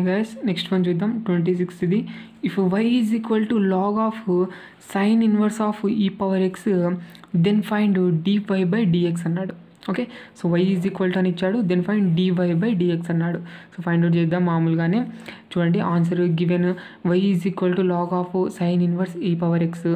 guys next one చూద్దాం twenty sixth ఇది if y is equal to log of sine inverse of e power x then find dy by dx అన్నాడు okay so y is equal to అని ఇచ్చాడు then find dy by dx అన్నాడు so find out చేద్దాం మామూలుగానే చూడండి answer given y is equal to log of sine inverse e power x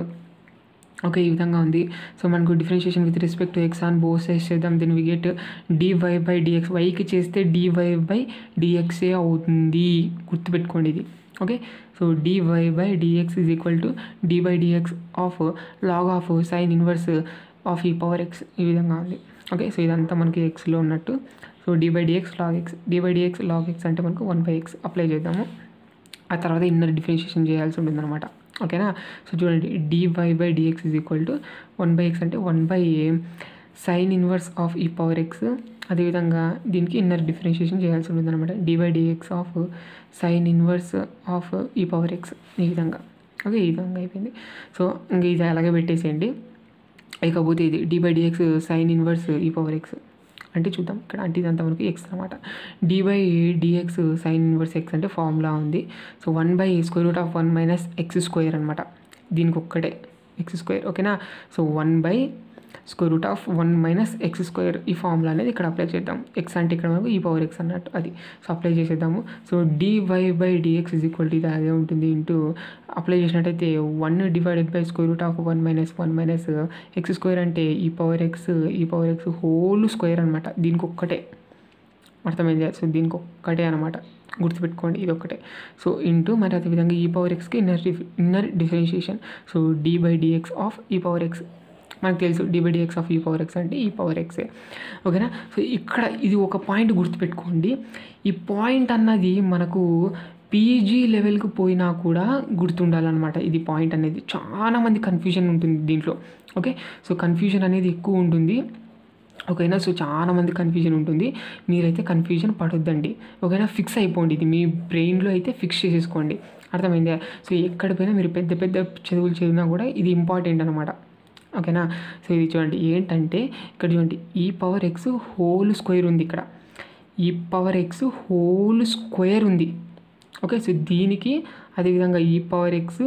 okay ఈ విధంగా ఉంది సో మనకు differentiation with respect to X on both sides చేద్దాం then we get dy by dx వైకి చేస్తే డివై బై డిఎక్సే అవుతుంది గుర్తుపెట్టుకోండి ఇది okay so dy by dx is equal to d by dx of log of sine inverse of e power x ఈ విధంగా ఉంది ఓకే సో ఇదంతా మనకి ఎక్స్లో ఉన్నట్టు so d by dx log x d by dx log x అంటే మనకు one by X apply చేద్దాము ఆ తర్వాత ఇన్నర్ డిఫరెన్షియేషన్ చేయాల్సి ఉంటుందన్నమాట ఓకేనా సో చూడండి dy by dx is equal to one by x అంటే one by sine inverse of e power x అదేవిధంగా దీనికి ఇన్నర్ డిఫరెన్షియేషన్ చేయాల్సి ఉంటుంది అనమాట dy dx of sine inverse of e power x ఈ విధంగా ఓకే ఈ విధంగా అయిపోయింది సో ఇంకా ఇది అలాగే పెట్టేసేయండి ఇకపోతే ఇది d by dx sine inverse e power x అంటే చూద్దాం ఇక్కడ అంటే ఇదంతా మనకి ఎక్స్ అనమాట d by dx sine inverse x అంటే ఫార్ములా ఉంది so one by square root of one minus x square అనమాట దీనికి ఒక్కటే ఎక్స్ స్క్వేర్ ఓకేనా so one by square root of one minus x square ఈ ఫార్ములా అనేది ఇక్కడ అప్లై చేద్దాం ఎక్స్ అంటే ఇక్కడ మనకు ఈ పవర్ ఎక్స్ అన్నట్టు అది సో అప్లై చేసేద్దాము so dy by dx is equal to ఇది అదే ఉంటుంది ఇంటూ అప్లై చేసినట్టయితే one divided by square root of one minus one minus x square అంటే e power x e power x whole square అనమాట దీనికి ఒక్కటే అర్థమైంది సో దీనికి ఒక్కటే అనమాట గుర్తుపెట్టుకోండి ఇది ఒక్కటే సో ఇంటూ మరి అదేవిధంగా ఈ పవర్ ఎక్స్కి inner diff inner differentiation so d by dx of e power x మనకు తెలుసు d by dx of e power x అంటే ఈ పవర్ ఎక్సే ఓకేనా సో ఇక్కడ ఇది ఒక పాయింట్ గుర్తుపెట్టుకోండి ఈ పాయింట్ అన్నది మనకు పీజీ లెవెల్కి పోయినా కూడా గుర్తుండాలన్నమాట ఇది పాయింట్ అనేది చాలా మంది కన్ఫ్యూజన్ ఉంటుంది దీంట్లో ఓకే సో కన్ఫ్యూజన్ అనేది ఎక్కువ ఉంటుంది ఓకేనా సో చాలా మంది కన్ఫ్యూజన్ ఉంటుంది మీరైతే కన్ఫ్యూజన్ పడొద్దండి ఓకేనా ఫిక్స్ అయిపోండి ఇది మీ బ్రెయిన్లో అయితే ఫిక్స్ చేసేసుకోండి అర్థమైందా సో ఎక్కడ పోయినా మీరు పెద్ద పెద్ద చదువులు చదివినా కూడా ఇది ఇంపార్టెంట్ అనమాట ఓకేనా సో ఇది చూడండి ఏంటంటే ఇక్కడ చూడండి ఈ పవర్ ఎక్స్ హోల్ స్క్వేర్ ఉంది ఇక్కడ e power x whole square ఉంది ఓకే సో దీనికి అదేవిధంగా ఈ పవర్ ఎక్స్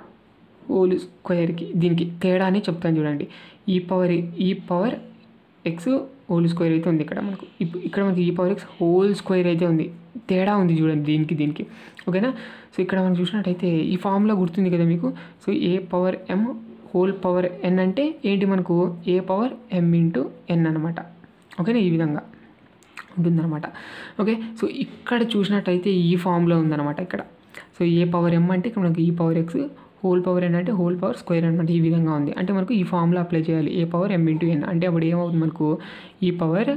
హోల్ స్క్వేర్కి దీనికి తేడా అని చెప్తాను చూడండి ఈ పవర్ ఈ పవర్ ఎక్స్ హోల్ స్క్వేర్ అయితే ఉంది ఇక్కడ మనకు ఇప్పు- ఇక్కడ మనకి e power x whole square అయితే ఉంది తేడా ఉంది చూడండి దీనికి దీనికి ఓకేనా సో ఇక్కడ మనం చూసినట్టయితే ఈ ఫార్ములా గుర్తుంది కదా మీకు so a power m whole power n అంటే ఏంటి మనకు ఏ పవర్ ఎం ఇంటూ ఎన్ అనమాట ఓకేనా ఈ విధంగా ఉంటుందన్నమాట ఓకే సో ఇక్కడ చూసినట్టయితే ఈ ఫామ్లో ఉందన్నమాట ఇక్కడ సో ఏ పవర్ ఎం అంటే ఇక్కడ మనకి e power x whole power n అంటే హోల్ పవర్ స్క్వేర్ అనమాట ఈ విధంగా ఉంది అంటే మనకు ఈ ఫామ్లో అప్లై చేయాలి ఏ పవర్ ఎం ఇంటూ ఎన్ అంటే అప్పుడు ఏమవుతుంది మనకు ఈ పవర్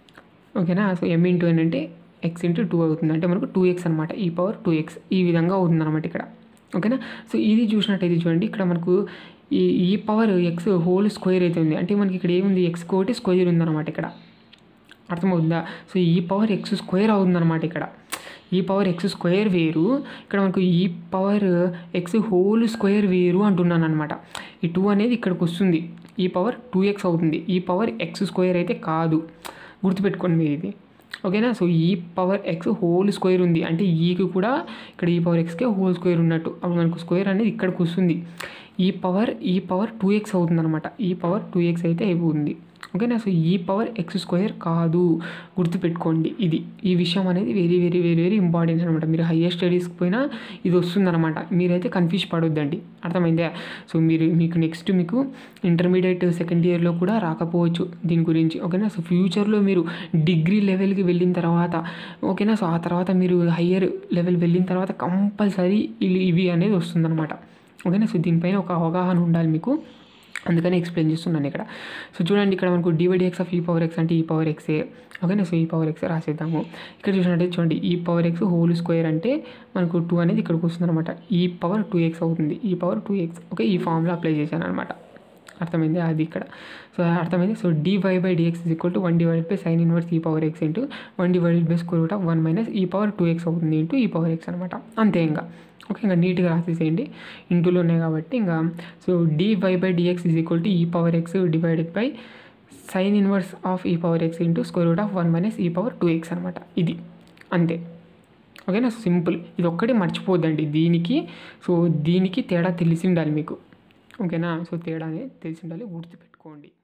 ఓకేనా సో ఎం ఇంటూ ఎన్ అంటే ఎక్స్ ఇంటూ టూ అవుతుంది అంటే మనకు టూ ఎక్స్ అనమాట ఈ పవర్ టూ ఎక్స్ ఈ విధంగా అవుతుంది అనమాట ఇక్కడ ఓకేనా సో ఇది చూసినట్టయితే చూడండి ఇక్కడ మనకు ఈ ఈ పవర్ ఎక్స్ హోల్ స్క్వేర్ అయితే ఉంది అంటే మనకి ఇక్కడ ఏముంది ఎక్స్ కోటి స్క్వేర్ ఉందన్నమాట ఇక్కడ అర్థమవుతుందా సో ఈ పవర్ ఎక్స్ స్క్వేర్ అవుతుందన్నమాట ఇక్కడ ఈ పవర్ ఎక్స్ స్క్వేర్ వేరు ఇక్కడ మనకు ఈ పవర్ ఎక్స్ హోల్ స్క్వేర్ వేరు అంటున్నాను అనమాట ఈ టూ అనేది ఇక్కడికి వస్తుంది ఈ పవర్ టూ ఎక్స్ అవుతుంది ఈ పవర్ ఎక్స్ స్క్వేర్ అయితే కాదు గుర్తుపెట్టుకోండి మీరు ఇది ఓకేనా సో ఈ పవర్ ఎక్స్ హోల్ స్క్వేర్ ఉంది అంటే ఈకి కూడా ఇక్కడ ఈ పవర్ ఎక్స్కే హోల్ స్క్వేర్ ఉన్నట్టు అప్పుడు మనకు స్క్వేర్ అనేది ఇక్కడికి వస్తుంది ఈ పవర్ ఈ పవర్ టూ ఎక్స్ అవుతుంది అనమాట ఈ పవర్ టూ ఎక్స్ అయితే అయిపోతుంది ఓకేనా సో ఈ పవర్ ఎక్స్ స్క్వేర్ కాదు గుర్తుపెట్టుకోండి ఇది ఈ విషయం అనేది very very very very important అనమాట మీరు హయ్యర్ స్టడీస్కి పోయినా ఇది వస్తుందన్నమాట మీరైతే కన్ఫ్యూజ్ పడొద్దండి అర్థమైందా సో మీరు మీకు నెక్స్ట్ మీకు ఇంటర్మీడియట్ సెకండ్ ఇయర్లో కూడా రాకపోవచ్చు దీని గురించి ఓకేనా సో ఫ్యూచర్లో మీరు డిగ్రీ లెవెల్కి వెళ్ళిన తర్వాత ఓకేనా సో ఆ తర్వాత మీరు హయ్యర్ లెవెల్ వెళ్ళిన తర్వాత కంపల్సరీ ఇవి అనేది వస్తుందన్నమాట ఓకేనా సో దీనిపైన ఒక అవగాహన ఉండాలి మీకు అందుకని ఎక్స్ప్లెయిన్ చేస్తున్నాను ఇక్కడ సో చూడండి ఇక్కడ మనకు dy dx of e power x అంటే ఈ పవర్ ఎక్సే ఓకేనా సో ఈ పవర్ ఎక్స్ రాసేద్దాము ఇక్కడ చూసినట్టయితే చూడండి ఈ పవర్ ఎక్స్ హోల్ స్క్వేర్ అంటే మనకు టూ అనేది ఇక్కడికి వస్తుంది అనమాట ఈ పవర్ టూ ఎక్స్ అవుతుంది ఈ పవర్ టూ ఎక్స్ ఓకే ఈ ఫామ్లో అప్లై చేశాను అనమాట అర్థమైంది అది ఇక్కడ సో అర్థమైంది so dy by dx is equal to one divided by sine inverse e power x into one divided by square root of one minus e power two x అవుతుంది into e power x అనమాట అంతే ఇంకా okay ఇంకా నీట్గా రాసేసేయండి ఇంటూలో ఉన్నాయి కాబట్టి ఇంకా so dy by dx is equal to e power x divided by sine inverse of e power x into square root of one minus e power two x అనమాట ఇది అంతే ఓకేనా సింపుల్ ఇది ఒక్కటి మర్చిపోద్దండి దీనికి సో దీనికి తేడా తెలిసి ఉండాలి మీకు ఓకేనా సో తేడా అనేది తెలిసి ఉండాలి గుర్తుపెట్టుకోండి